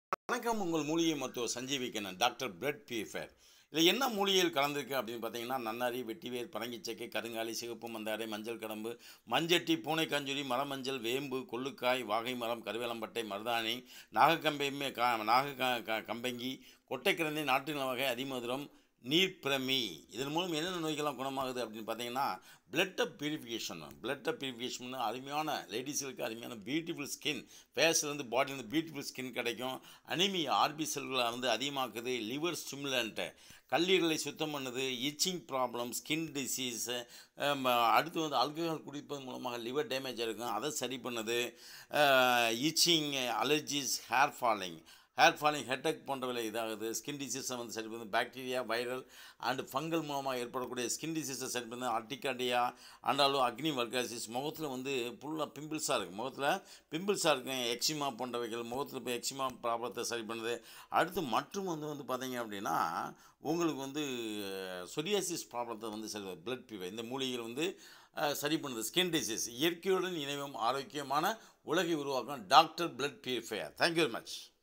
வணக்கம் உங்கள் மூலிகை மருத்துவர் Sanjeevi Kannan doctor blood purifier இதில் என்ன மூலிகைகள் கலந்துருக்கு அப்படின்னு பார்த்தீங்கன்னா நன்னாரி வெட்டிவேர் பரங்கிச்சக்கை கருங்காலி சிகப்பு மந்தாரை மஞ்சள் கடம்பு மஞ்சட்டி பூனை கஞ்சுரி மரமஞ்சள் வேம்பு கொள்ளுக்காய் வாகை மரம் கருவேலம்பட்டை மருதாணி நாகக்கம்பை கா நாக க- க- கம்பங்கி கொட்டைக்கிழந்தை நாட்டு நில வகை அதிமதுரம் நீர்ப்பிரமி இதன் மூலம் என்னென்ன நோய்கள்லாம் குணமாகுது அப்படின்னு பார்த்தீங்கன்னா பிளட்டை பியூரிஃபிகேஷன் பிளட்டை பியூரிஃபிகேஷன் அருமையான லேடிஸுக்கு அருமையான பியூட்டிஃபுல் ஸ்கின் ஃபேஸ்லேருந்து பாடியிலேருந்து பியூட்டிஃபுல் ஸ்கின் கிடைக்கும் அனிமியா ஆர்பி செல்களை வந்து அதிகமாக்குது லிவர் ஸ்டிமுலண்ட்டு கல்லீரலை சுத்தம் பண்ணுது இச்சிங் ப்ராப்ளம் ஸ்கின் டிசீஸ் அடுத்து வந்து ஆல்கஹால் குடிப்பதன் மூலமாக லிவர் டேமேஜ் இருக்கும் அதை சரி பண்ணுது itching allergies hair falling hair falling headache போன்றவை இதாகுது ஸ்கின் டிசீஸை வந்து சரி பண்ணுது பாக்டீரியா வைரல் அண்ட் ஃபங்கல் மூலமாக ஏற்படக்கூடிய ஸ்கின் டிசீஸை சரி பண்ணுது அட்டிகாடியா அண்டாலும் அக்னி வர்காசிஸ் முகத்தில் வந்து ஃபுல்லாக பிம்பிள்ஸாக இருக்குது முகத்தில் பிம்பிள்ஸாக இருக்கும் எக்ஸிமா போன்றவைகள் முகத்தில் இப்போ எக்ஸிமா ப்ராப்ளத்தை சரி பண்ணுது அடுத்து மற்றும் வந்து வந்து பார்த்தீங்க அப்படின்னா உங்களுக்கு வந்து சொரியாசிஸ் ப்ராப்ளத்தை வந்து சரி பிளட் பியூர் இந்த மூலிகைகள் வந்து அஹ், சரி பண்ணுது ஸ்கின் டிசீஸ் இயற்கையுடன் இணைவும் ஆரோக்கியமான உலகை உருவாக்கும் doctor blood purifier thank you very much